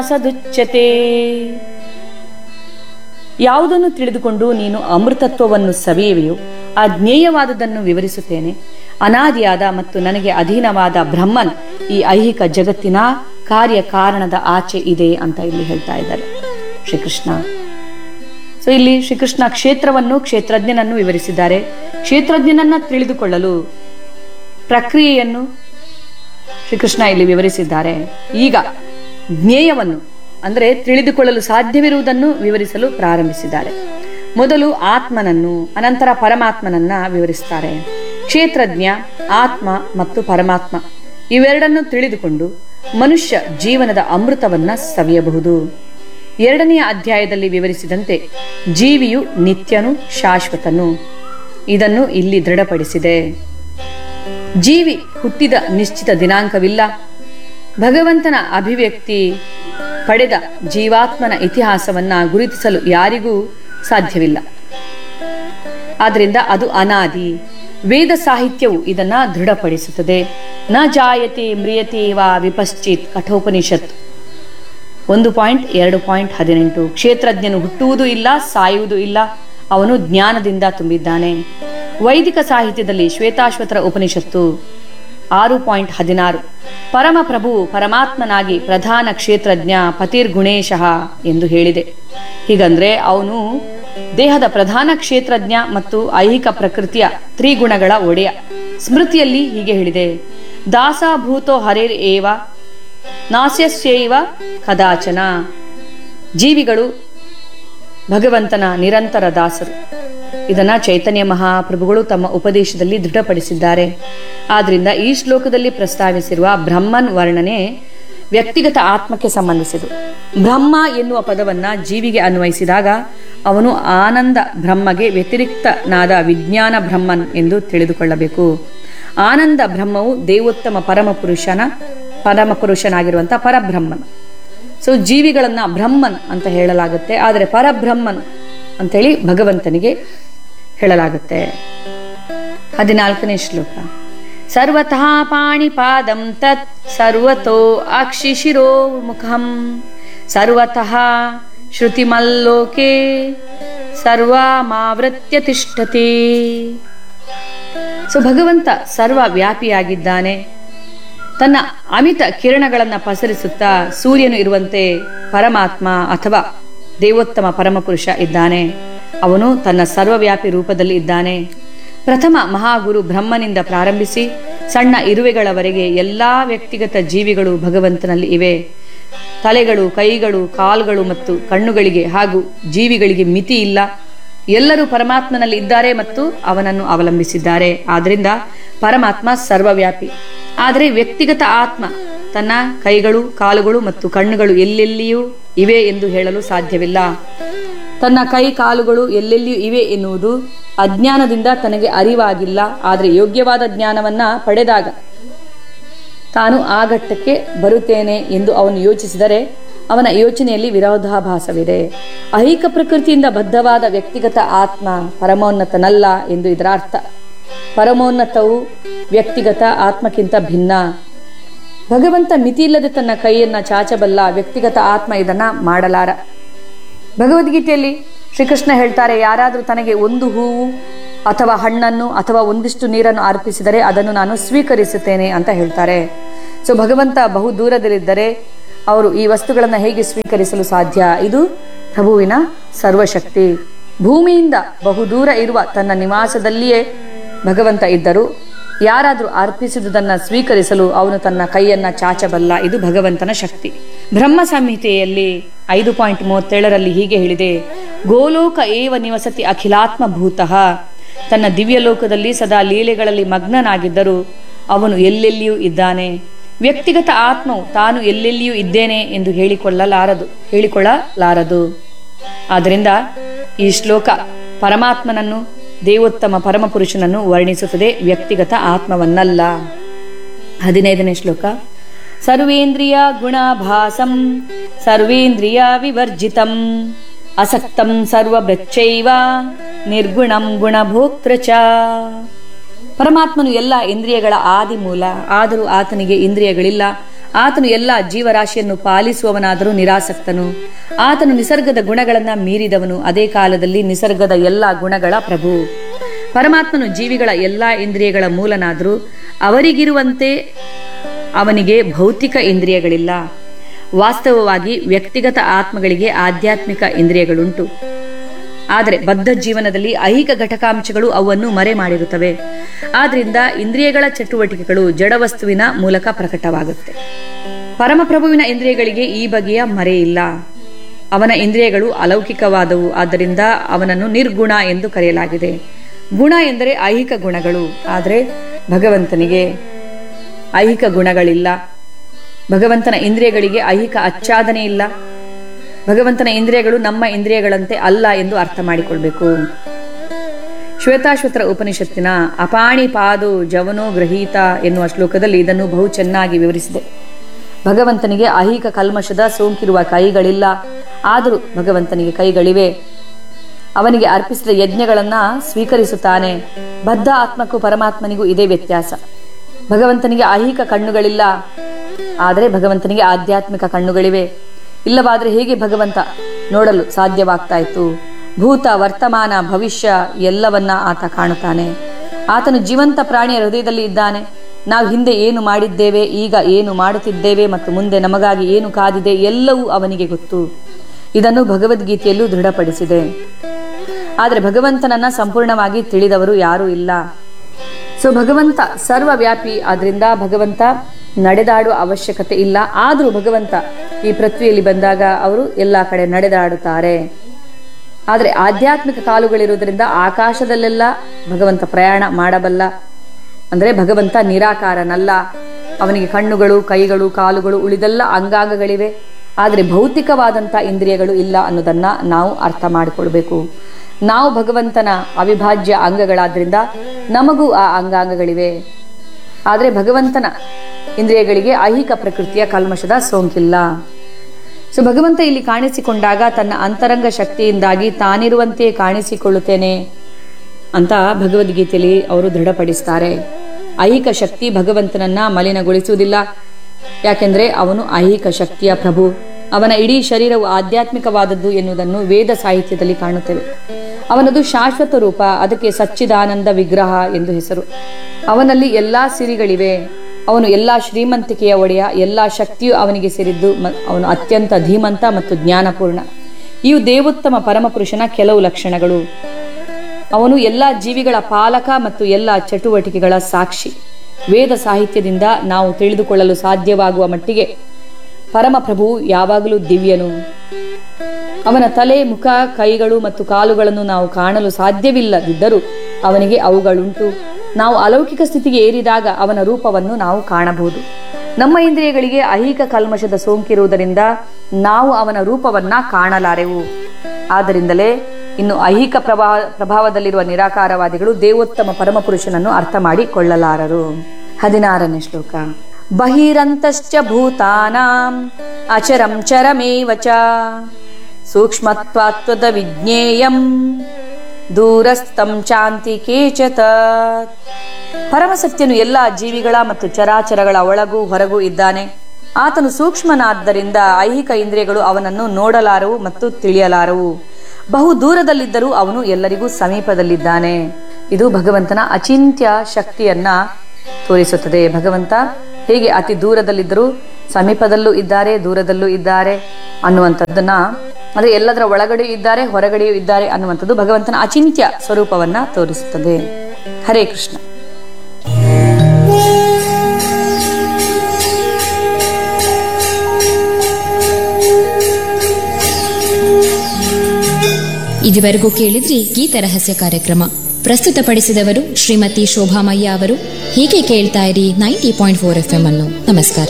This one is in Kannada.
ಸದುಚ್ಯತೆ ಯಾವುದನ್ನು ತಿಳಿದುಕೊಂಡು ನೀನು ಅಮೃತತ್ವವನ್ನು ಸವಿಯುವೆಯೋ ಆ ಜ್ಞೇಯವಾದುದನ್ನು ವಿವರಿಸುತ್ತೇನೆ ಅನಾದಿಯಾದ ಮತ್ತು ನನಗೆ ಅಧೀನವಾದ ಬ್ರಹ್ಮನ್ ಈ ಐಹಿಕ ಜಗತ್ತಿನ ಕಾರ್ಯ ಕಾರಣದ ಆಚೆ ಇದೆ ಅಂತ ಇಲ್ಲಿ ಹೇಳ್ತಾ ಇದ್ದಾರೆ ಶ್ರೀಕೃಷ್ಣ ಸೊ ಇಲ್ಲಿ ಶ್ರೀಕೃಷ್ಣ ಕ್ಷೇತ್ರವನ್ನು ಕ್ಷೇತ್ರಜ್ಞನನ್ನು ವಿವರಿಸಿದ್ದಾರೆ ಕ್ಷೇತ್ರಜ್ಞನನ್ನ ತಿಳಿದುಕೊಳ್ಳಲು ಪ್ರಕ್ರಿಯೆಯನ್ನು ಶ್ರೀಕೃಷ್ಣ ಇಲ್ಲಿ ವಿವರಿಸಿದ್ದಾರೆ ಈಗ ಜ್ಞೇಯವನ್ನು ಅಂದರೆ ತಿಳಿದುಕೊಳ್ಳಲು ಸಾಧ್ಯವಿರುವುದನ್ನು ವಿವರಿಸಲು ಪ್ರಾರಂಭಿಸಿದ್ದಾರೆ ಮೊದಲು ಆತ್ಮನನ್ನು ಅನಂತರ ಪರಮಾತ್ಮನನ್ನ ವಿವರಿಸ್ತಾರೆ ಕ್ಷೇತ್ರಜ್ಞ ಆತ್ಮ ಮತ್ತು ಪರಮಾತ್ಮ ಇವೆರಡನ್ನು ತಿಳಿದುಕೊಂಡು ಮನುಷ್ಯ ಜೀವನದ ಅಮೃತವನ್ನ ಸವಿಯಬಹುದು ಎರಡನೆಯ ಅಧ್ಯಾಯದಲ್ಲಿ ವಿವರಿಸಿದಂತೆ ಜೀವಿಯು ನಿತ್ಯನು ಶಾಶ್ವತನು ಇದನ್ನು ಇಲ್ಲಿ ದೃಢಪಡಿಸಿದೆ ಜೀವಿ ಹುಟ್ಟಿದ ನಿಶ್ಚಿತ ದಿನಾಂಕವಿಲ್ಲ ಭಗವಂತನ ಅಭಿವ್ಯಕ್ತಿ ಪಡೆದ ಜೀವಾತ್ಮನ ಇತಿಹಾಸವನ್ನ ಗುರುತಿಸಲು ಯಾರಿಗೂ ಸಾಧ್ಯವಿಲ್ಲ ಆದ್ರಿಂದ ಅದು ಅನಾದಿ ವೇದ ಸಾಹಿತ್ಯವು ಇದನ್ನ ದೃಢಪಡಿಸುತ್ತದೆ ನ ಜಾಯತೆ ಮ್ರಿಯತೆ ವಾ ವಿಪಶ್ಚಿತ್ ಕಠೋಪನಿಷತ್ ಒಂದು ಪಾಯಿಂಟ್ ಎರಡು ಪಾಯಿಂಟ್ ಹದಿನೆಂಟು ಕ್ಷೇತ್ರಜ್ಞನು ಹುಟ್ಟುವುದೂ ಇಲ್ಲ ಸಾಯುವುದೂ ಇಲ್ಲ ಅವನು ಜ್ಞಾನದಿಂದ ತುಂಬಿದ್ದಾನೆ ವೈದಿಕ ಸಾಹಿತ್ಯದಲ್ಲಿ ಶ್ವೇತಾಶ್ವತರ ಉಪನಿಷತ್ತು ಆರು ಪಾಯಿಂಟ್ ಹದಿನಾರು ಪರಮ ಪ್ರಭು ಪರಮಾತ್ಮನಾಗಿ ಪ್ರಧಾನ ಕ್ಷೇತ್ರಜ್ಞ ಪತಿರ್ಗುಣೇಶಃ ಎಂದು ಹೇಳಿದೆ ಹೀಗಂದ್ರೆ ಅವನು ದೇಹದ ಪ್ರಧಾನ ಕ್ಷೇತ್ರಜ್ಞ ಮತ್ತು ಐಹಿಕ ಪ್ರಕೃತಿಯ ತ್ರಿಗುಣಗಳ ಒಡೆಯ ಸ್ಮೃತಿಯಲ್ಲಿ ಹೀಗೆ ಹೇಳಿದೆ ದಾಸಾಭೂತೋ ಹರೇರ್ ಏವ ನಾಸ್ಯಸ್ಯೈವ ಕದಾಚನ ಜೀವಿಗಳು ಭಗವಂತನ ನಿರಂತರ ದಾಸರು ಇದನ್ನ ಚೈತನ್ಯ ಮಹಾಪ್ರಭುಗಳು ತಮ್ಮ ಉಪದೇಶದಲ್ಲಿ ದೃಢಪಡಿಸಿದ್ದಾರೆ ಆದ್ರಿಂದ ಈ ಶ್ಲೋಕದಲ್ಲಿ ಪ್ರಸ್ತಾವಿಸಿರುವ ಬ್ರಹ್ಮನ್ ವರ್ಣನೆ ವ್ಯಕ್ತಿಗತ ಆತ್ಮಕ್ಕೆ ಸಂಬಂಧಿಸಿದು ಬ್ರಹ್ಮ ಎನ್ನುವ ಪದವನ್ನ ಜೀವಿಗೆ ಅನ್ವಯಿಸಿದಾಗ ಅವನು ಆನಂದ ಬ್ರಹ್ಮಗೆ ವ್ಯತಿರಿಕ್ತನಾದ ವಿಜ್ಞಾನ ಬ್ರಹ್ಮನ್ ಎಂದು ತಿಳಿದುಕೊಳ್ಳಬೇಕು ಆನಂದ ಬ್ರಹ್ಮವು ದೇವೋತ್ತಮ ಪರಮ ಪುರುಷನ ಪರಮ ಪುರುಷನಾಗಿರುವಂತಹ ಪರಬ್ರಹ್ಮನ್ ಸೊ ಜೀವಿಗಳನ್ನ ಬ್ರಹ್ಮನ್ ಅಂತ ಹೇಳಲಾಗುತ್ತೆ ಆದರೆ ಪರಬ್ರಹ್ಮನ್ ಅಂತೇಳಿ ಭಗವಂತನಿಗೆ ಹೇಳಲಾಗುತ್ತೆ ಹದಿನಾಲ್ಕನೇ ಶ್ಲೋಕ ಸರ್ವತಃ ಪಾಣಿಪಾದಂ ತತ್ ಸರ್ವತೋ ಅಕ್ಷಿಶಿರೋ ಮುಖಂ ಸರ್ವತಃ ಶ್ರುತಿಮಲ್ಲೋಕೆ ಸರ್ವಮಾವೃತ್ಯ ತಿಷ್ಠತೆ ಸೊ ಭಗವಂತ ಸರ್ವ ವ್ಯಾಪಿಯಾಗಿದ್ದಾನೆ ತನ್ನ ಅಮಿತ ಕಿರಣಗಳನ್ನು ಪಸರಿಸುತ್ತಾ ಸೂರ್ಯನು ಇರುವಂತೆ ಪರಮಾತ್ಮ ಅಥವಾ ದೇವೋತ್ತಮ ಪರಮಪುರುಷ ಇದ್ದಾನೆ ಅವನು ತನ್ನ ಸರ್ವವ್ಯಾಪಿ ರೂಪದಲ್ಲಿ ಇದ್ದಾನೆ ಪ್ರಥಮ ಮಹಾಗುರು ಬ್ರಹ್ಮನಿಂದ ಪ್ರಾರಂಭಿಸಿ ಸಣ್ಣ ಇರುವೆಗಳವರೆಗೆ ಎಲ್ಲಾ ವ್ಯಕ್ತಿಗತ ಜೀವಿಗಳು ಭಗವಂತನಲ್ಲಿ ಇವೆ ತಲೆಗಳು ಕೈಗಳು ಕಾಲುಗಳು ಮತ್ತು ಕಣ್ಣುಗಳಿಗೆ ಹಾಗೂ ಜೀವಿಗಳಿಗೆ ಮಿತಿ ಇಲ್ಲ ಎಲ್ಲರೂ ಪರಮಾತ್ಮನಲ್ಲಿ ಇದ್ದಾರೆ ಮತ್ತು ಅವನನ್ನು ಅವಲಂಬಿಸಿದ್ದಾರೆ ಆದ್ರಿಂದ ಪರಮಾತ್ಮ ಸರ್ವವ್ಯಾಪಿ ಆದರೆ ವ್ಯಕ್ತಿಗತ ಆತ್ಮ ತನ್ನ ಕೈಗಳು ಕಾಲುಗಳು ಮತ್ತು ಕಣ್ಣುಗಳು ಎಲ್ಲೆಲ್ಲಿಯೂ ಇವೆ ಎಂದು ಹೇಳಲು ಸಾಧ್ಯವಿಲ್ಲ ತನ್ನ ಕೈ ಕಾಲುಗಳು ಎಲ್ಲೆಲ್ಲಿಯೂ ಇವೆ ಎನ್ನುವುದು ಅಜ್ಞಾನದಿಂದ ತನಗೆ ಅರಿವಾಗಿಲ್ಲ ಆದರೆ ಯೋಗ್ಯವಾದ ಜ್ಞಾನವನ್ನ ಪಡೆದಾಗ ತಾನು ಆ ಘಟ್ಟಕ್ಕೆ ಬರುತ್ತೇನೆ ಎಂದು ಅವನು ಯೋಚಿಸಿದರೆ ಅವನ ಯೋಚನೆಯಲ್ಲಿ ವಿರೋಧಾಭಾಸವಿದೆ ಐಹಿಕ ಪ್ರಕೃತಿಯಿಂದ ಬದ್ಧವಾದ ವ್ಯಕ್ತಿಗತ ಆತ್ಮ ಪರಮೋನ್ನತನಲ್ಲ ಎಂದು ಇದರ ಅರ್ಥ ಪರಮೋನ್ನತವು ವ್ಯಕ್ತಿಗತ ಆತ್ಮಕ್ಕಿಂತ ಭಿನ್ನ ಭಗವಂತ ಮಿತಿಯಿಲ್ಲದೆ ತನ್ನ ಕೈಯನ್ನ ಚಾಚಬಲ್ಲ ವ್ಯಕ್ತಿಗತ ಆತ್ಮ ಇದನ್ನ ಮಾಡಲಾರ ಭಗವದ್ಗೀತೆಯಲ್ಲಿ ಶ್ರೀಕೃಷ್ಣ ಹೇಳ್ತಾರೆ ಯಾರಾದರೂ ತನಗೆ ಒಂದು ಹೂವು ಅಥವಾ ಹಣ್ಣನ್ನು ಅಥವಾ ಒಂದಿಷ್ಟು ನೀರನ್ನು ಅರ್ಪಿಸಿದರೆ ಅದನ್ನು ನಾನು ಸ್ವೀಕರಿಸುತ್ತೇನೆ ಅಂತ ಹೇಳ್ತಾರೆ ಸೊ ಭಗವಂತ ಬಹು ದೂರದಲ್ಲಿದ್ದರೆ ಅವರು ಈ ವಸ್ತುಗಳನ್ನು ಹೇಗೆ ಸ್ವೀಕರಿಸಲು ಸಾಧ್ಯ ಇದು ಪ್ರಭುವಿನ ಸರ್ವಶಕ್ತಿ ಭೂಮಿಯಿಂದ ಬಹು ದೂರ ಇರುವ ತನ್ನ ನಿವಾಸದಲ್ಲಿಯೇ ಭಗವಂತ ಇದ್ದರು ಯಾರಾದರೂ ಅರ್ಪಿಸಿದುದನ್ನ ಸ್ವೀಕರಿಸಲು ಅವನು ತನ್ನ ಕೈಯನ್ನ ಚಾಚಬಲ್ಲ ಇದು ಭಗವಂತನ ಶಕ್ತಿ ಬ್ರಹ್ಮ ಸಂಹಿತೆಯಲ್ಲಿ ಐದು ಪಾಯಿಂಟ್ ಮೂವತ್ತೇಳರಲ್ಲಿ ಹೀಗೆ ಹೇಳಿದೆ ಗೋಲೋಕ ಏವ ನಿವಸತಿ ಅಖಿಲಾತ್ಮ ಭೂತಃ ತನ್ನ ದಿವ್ಯ ಲೋಕದಲ್ಲಿ ಸದಾ ಲೀಲೆಗಳಲ್ಲಿ ಮಗ್ನನಾಗಿದ್ದರೂ ಅವನು ಎಲ್ಲೆಲ್ಲಿಯೂ ಇದ್ದಾನೆ ವ್ಯಕ್ತಿಗತ ಆತ್ಮವು ತಾನು ಎಲ್ಲೆಲ್ಲಿಯೂ ಇದ್ದೇನೆ ಎಂದು ಹೇಳಿಕೊಳ್ಳಲಾರದು ಹೇಳಿಕೊಳ್ಳಲಾರದು ಆದ್ದರಿಂದ ಈ ಶ್ಲೋಕ ಪರಮಾತ್ಮನನ್ನು ದೇವೋತ್ತಮ ಪರಮಪುರುಷನನ್ನು ವರ್ಣಿಸುತ್ತದೆ ವ್ಯಕ್ತಿಗತ ಆತ್ಮವನ್ನಲ್ಲ ಹದಿನೈದನೇ ಶ್ಲೋಕ ಸರ್ವೇಂದ್ರಿಯ ಗುಣಾಭಾಸಂ ಸರ್ವೇಂದ್ರಿಯ ವಿವರ್ಜಿತಂ ಅಸಕ್ತಂ ಸರ್ವಭೃಚ್ಚೈವ ನಿರ್ಗುಣಂ ಗುಣಭೋಕ್ತೃ ಚ ಪರಮಾತ್ಮನು ಎಲ್ಲ ಇಂದ್ರಿಯಗಳ ಆದಿ ಮೂಲ ಆದರೂ ಆತನಿಗೆ ಇಂದ್ರಿಯಗಳಿಲ್ಲ ಆತನು ಎಲ್ಲ ಜೀವರಾಶಿಯನ್ನು ಪಾಲಿಸುವವನಾದರೂ ನಿರಾಸಕ್ತನು ಆತನು ನಿಸರ್ಗದ ಗುಣಗಳನ್ನ ಮೀರಿದವನು ಅದೇ ಕಾಲದಲ್ಲಿ ನಿಸರ್ಗದ ಎಲ್ಲ ಗುಣಗಳ ಪ್ರಭು ಪರಮಾತ್ಮನು ಜೀವಿಗಳ ಎಲ್ಲ ಇಂದ್ರಿಯಗಳ ಮೂಲನಾದರೂ ಅವರಿಗಿರುವಂತೆ ಅವನಿಗೆ ಭೌತಿಕ ಇಂದ್ರಿಯಗಳಿಲ್ಲ ವಾಸ್ತವವಾಗಿ ವ್ಯಕ್ತಿಗತ ಆತ್ಮಗಳಿಗೆ ಆಧ್ಯಾತ್ಮಿಕ ಇಂದ್ರಿಯಗಳುಂಟು ಆದರೆ ಬದ್ಧ ಜೀವನದಲ್ಲಿ ಐಹಿಕ ಘಟಕಾಂಶಗಳು ಅವನ್ನು ಮರೆ ಮಾಡಿರುತ್ತವೆ ಆದ್ರಿಂದ ಇಂದ್ರಿಯಗಳ ಚಟುವಟಿಕೆಗಳು ಜಡವಸ್ತುವಿನ ಮೂಲಕ ಪ್ರಕಟವಾಗುತ್ತೆ ಪರಮಪ್ರಭುವಿನ ಇಂದ್ರಿಯಗಳಿಗೆ ಈ ಬಗೆಯ ಮರೆ ಇಲ್ಲ ಅವನ ಇಂದ್ರಿಯಗಳು ಅಲೌಕಿಕವಾದವು ಆದ್ದರಿಂದ ಅವನನ್ನು ನಿರ್ಗುಣ ಎಂದು ಕರೆಯಲಾಗಿದೆ ಗುಣ ಎಂದರೆ ಐಹಿಕ ಗುಣಗಳು ಆದರೆ ಭಗವಂತನಿಗೆ ಐಹಿಕ ಗುಣಗಳಿಲ್ಲ ಭಗವಂತನ ಇಂದ್ರಿಯಗಳಿಗೆ ಐಹಿಕ ಆಚ್ಛಾದನೆ ಇಲ್ಲ ಭಗವಂತನ ಇಂದ್ರಿಯಗಳು ನಮ್ಮ ಇಂದ್ರಿಯಗಳಂತೆ ಅಲ್ಲ ಎಂದು ಅರ್ಥ ಮಾಡಿಕೊಳ್ಬೇಕು ಶ್ವೇತಾಶ್ವತರ ಉಪನಿಷತ್ತಿನ ಅಪಾಣಿ ಪಾದು ಜವನೋ ಗ್ರಹೀತ ಎನ್ನುವ ಶ್ಲೋಕದಲ್ಲಿ ಇದನ್ನು ಬಹು ಚೆನ್ನಾಗಿ ವಿವರಿಸಿದೆ ಭಗವಂತನಿಗೆ ಐಹಿಕ ಕಲ್ಮಶದ ಸೋಂಕಿರುವ ಕೈಗಳಿಲ್ಲ ಆದರೂ ಭಗವಂತನಿಗೆ ಕೈಗಳಿವೆ ಅವನಿಗೆ ಅರ್ಪಿಸಿದ ಯಜ್ಞಗಳನ್ನ ಸ್ವೀಕರಿಸುತ್ತಾನೆ ಬದ್ಧ ಆತ್ಮಕ್ಕೂ ಪರಮಾತ್ಮನಿಗೂ ಇದೇ ವ್ಯತ್ಯಾಸ ಭಗವಂತನಿಗೆ ಐಹಿಕ ಕಣ್ಣುಗಳಿಲ್ಲ ಆದರೆ ಭಗವಂತನಿಗೆ ಆಧ್ಯಾತ್ಮಿಕ ಕಣ್ಣುಗಳಿವೆ ಇಲ್ಲವಾದರೆ ಹೇಗೆ ಭಗವಂತ ನೋಡಲು ಸಾಧ್ಯವಾಗ್ತಾ ಇತ್ತು ಭೂತ ವರ್ತಮಾನ ಭವಿಷ್ಯ ಎಲ್ಲವನ್ನ ಆತ ಕಾಣುತ್ತಾನೆ ಆತನು ಜೀವಂತ ಪ್ರಾಣಿಯ ಹೃದಯದಲ್ಲಿ ಇದ್ದಾನೆ ನಾವು ಹಿಂದೆ ಏನು ಮಾಡಿದ್ದೇವೆ ಈಗ ಏನು ಮಾಡುತ್ತಿದ್ದೇವೆ ಮತ್ತು ಮುಂದೆ ನಮಗಾಗಿ ಏನು ಕಾದಿದೆ ಎಲ್ಲವೂ ಅವನಿಗೆ ಗೊತ್ತು ಇದನ್ನು ಭಗವದ್ಗೀತೆಯಲ್ಲೂ ದೃಢಪಡಿಸಿದೆ ಆದರೆ ಭಗವಂತನನ್ನ ಸಂಪೂರ್ಣವಾಗಿ ತಿಳಿದವರು ಯಾರೂ ಇಲ್ಲ ಸೊ ಭಗವಂತ ಸರ್ವವ್ಯಾಪಿ ಆದ್ರಿಂದ ಭಗವಂತ ನಡೆದಾಡುವ ಅವಶ್ಯಕತೆ ಇಲ್ಲ ಆದರೂ ಭಗವಂತ ಈ ಪೃಥ್ವಿಯಲ್ಲಿ ಬಂದಾಗ ಅವರು ಎಲ್ಲ ಕಡೆ ನಡೆದಾಡುತ್ತಾರೆ ಆದರೆ ಆಧ್ಯಾತ್ಮಿಕ ಕಾಲುಗಳಿರುವುದರಿಂದ ಆಕಾಶದಲ್ಲೆಲ್ಲ ಭಗವಂತ ಪ್ರಯಾಣ ಮಾಡಬಲ್ಲ ಅಂದರೆ ಭಗವಂತ ನಿರಾಕಾರನಲ್ಲ ಅವನಿಗೆ ಕಣ್ಣುಗಳು ಕೈಗಳು ಕಾಲುಗಳು ಉಳಿದೆಲ್ಲ ಅಂಗಾಂಗಗಳಿವೆ ಆದರೆ ಭೌತಿಕವಾದಂಥ ಇಂದ್ರಿಯಗಳು ಇಲ್ಲ ಅನ್ನೋದನ್ನ ನಾವು ಅರ್ಥ ಮಾಡಿಕೊಳ್ಬೇಕು ನಾವು ಭಗವಂತನ ಅವಿಭಾಜ್ಯ ಅಂಗಗಳಾದ್ರಿಂದ ನಮಗೂ ಆ ಅಂಗಾಂಗಗಳಿವೆ ಆದರೆ ಭಗವಂತನ ಇಂದ್ರಿಯಗಳಿಗೆ ಐಹಿಕ ಪ್ರಕೃತಿಯ ಕಲ್ಮಶದ ಸೋಂಕಿಲ್ಲ ಸೊ ಭಗವಂತ ಇಲ್ಲಿ ಕಾಣಿಸಿಕೊಂಡಾಗ ತನ್ನ ಅಂತರಂಗ ಶಕ್ತಿಯಿಂದಾಗಿ ತಾನಿರುವಂತೆ ಕಾಣಿಸಿಕೊಳ್ಳುತ್ತೇನೆ ಅಂತ ಭಗವದ್ಗೀತೆಯಲ್ಲಿ ಅವರು ದೃಢಪಡಿಸ್ತಾರೆ ಐಹಿಕ ಶಕ್ತಿ ಭಗವಂತನನ್ನ ಮಲಿನಗೊಳಿಸುವುದಿಲ್ಲ ಯಾಕೆಂದ್ರೆ ಅವನು ಐಹಿಕ ಶಕ್ತಿಯ ಪ್ರಭು ಅವನ ಇಡೀ ಶರೀರವು ಆಧ್ಯಾತ್ಮಿಕವಾದದ್ದು ಎನ್ನುವುದನ್ನು ವೇದ ಸಾಹಿತ್ಯದಲ್ಲಿ ಕಾಣುತ್ತೇವೆ ಅವನದು ಶಾಶ್ವತ ರೂಪ ಅದಕ್ಕೆ ಸಚ್ಚಿದಾನಂದ ವಿಗ್ರಹ ಎಂದು ಹೆಸರು ಅವನಲ್ಲಿ ಎಲ್ಲಾ ಸಿರಿಗಳಿವೆ ಅವನು ಎಲ್ಲಾ ಶ್ರೀಮಂತಿಕೆಯ ಒಡೆಯ ಎಲ್ಲಾ ಶಕ್ತಿಯು ಅವನಿಗೆ ಸೇರಿದ್ದು ಮ- ಅವನು ಅತ್ಯಂತ ಧೀಮಂತ ಮತ್ತು ಜ್ಞಾನಪೂರ್ಣ ಇವು ದೇವೋತ್ತಮ ಪರಮಪುರುಷನ ಕೆಲವು ಲಕ್ಷಣಗಳು ಅವನು ಎಲ್ಲ ಜೀವಿಗಳ ಪಾಲಕ ಮತ್ತು ಎಲ್ಲ ಚಟುವಟಿಕೆಗಳ ಸಾಕ್ಷಿ ವೇದ ಸಾಹಿತ್ಯದಿಂದ ನಾವು ತಿಳಿದುಕೊಳ್ಳಲು ಸಾಧ್ಯವಾಗುವ ಮಟ್ಟಿಗೆ ಪರಮಪ್ರಭುವು ಯಾವಾಗಲೂ ದಿವ್ಯನು ಅವನ ತಲೆ ಮುಖ ಕೈಗಳು ಮತ್ತು ಕಾಲುಗಳನ್ನು ನಾವು ಕಾಣಲು ಸಾಧ್ಯವಿಲ್ಲದಿದ್ದರೂ ಅವನಿಗೆ ಅವುಗಳುಂಟು ನಾವು ಅಲೌಕಿಕ ಸ್ಥಿತಿಗೆ ಏರಿದಾಗ ಅವನ ರೂಪವನ್ನು ನಾವು ಕಾಣಬಹುದು ನಮ್ಮ ಇಂದ್ರಿಯಗಳಿಗೆ ಐಹಿಕ ಕಲ್ಮಶದ ಸೋಂಕಿರುವುದರಿಂದ ನಾವು ಅವನ ರೂಪವನ್ನ ಕಾಣಲಾರೆವು ಆದ್ದರಿಂದಲೇ ಇನ್ನು ಐಹಿಕ ಪ್ರಭಾವ ಪ್ರಭಾವದಲ್ಲಿರುವ ನಿರಾಕಾರವಾದಿಗಳು ದೇವೋತ್ತಮ ಪರಮಪುರುಷನನ್ನು ಅರ್ಥ ಮಾಡಿಕೊಳ್ಳಲಾರರು ಹದಿನಾರನೇ ಶ್ಲೋಕ ಬಹಿರಂತಶ್ಚ ಭೂತಾನಾಂ ಅಚರಂ ಚರಮೇವ ಚ ಸೂಕ್ಷ್ಮತ್ವಾತ್ವದ ವಿಜ್ಞೇಯಂ ದೂರಸ್ಥಂ ಚಾಂತಿಕೇ ಚ ತತ್ ಪರಮಸತ್ಯನು ಎಲ್ಲ ಜೀವಿಗಳ ಮತ್ತು ಚರಾಚರಗಳ ಒಳಗೂ ಹೊರಗೂ ಇದ್ದಾನೆ ಆತನು ಸೂಕ್ಷ್ಮನಾದ್ದರಿಂದ ಐಹಿಕ ಇಂದ್ರಿಯಗಳು ಅವನನ್ನು ನೋಡಲಾರವು ಮತ್ತು ತಿಳಿಯಲಾರವು ಬಹು ದೂರದಲ್ಲಿದ್ದರೂ ಅವನು ಎಲ್ಲರಿಗೂ ಸಮೀಪದಲ್ಲಿದ್ದಾನೆ ಇದು ಭಗವಂತನ ಅಚಿಂತ್ಯ ಶಕ್ತಿಯನ್ನ ತೋರಿಸುತ್ತದೆ ಭಗವಂತ ಹೇಗೆ ಅತಿ ದೂರದಲ್ಲಿದ್ದರೂ ಸಮೀಪದಲ್ಲೂ ಇದ್ದಾರೆ ದೂರದಲ್ಲೂ ಇದ್ದಾರೆ ಅನ್ನುವಂಥದ್ದನ್ನ ಅಂದ್ರೆ ಎಲ್ಲದರ ಒಳಗಡೆಯೂ ಇದ್ದಾರೆ ಹೊರಗಡೆಯೂ ಇದ್ದಾರೆ ಅನ್ನುವಂಥದ್ದು ಭಗವಂತನ ಅಚಿಂತ್ಯ ಸ್ವರೂಪವನ್ನ ತೋರಿಸುತ್ತದೆ ಹರೇ ಕೃಷ್ಣ ಇದುವರೆಗೂ ಕೇಳಿದ್ರಿ ಗೀತ ರಹಸ್ಯ ಕಾರ್ಯಕ್ರಮ ಪ್ರಸ್ತುತಪಡಿಸಿದವರು ಶ್ರೀಮತಿ ಶೋಭಾಮಯ್ಯ ಅವರು ಹೀಗೆ ಕೇಳ್ತಾ ಇರಿ ninety point four F M ಅನ್ನು ನಮಸ್ಕಾರ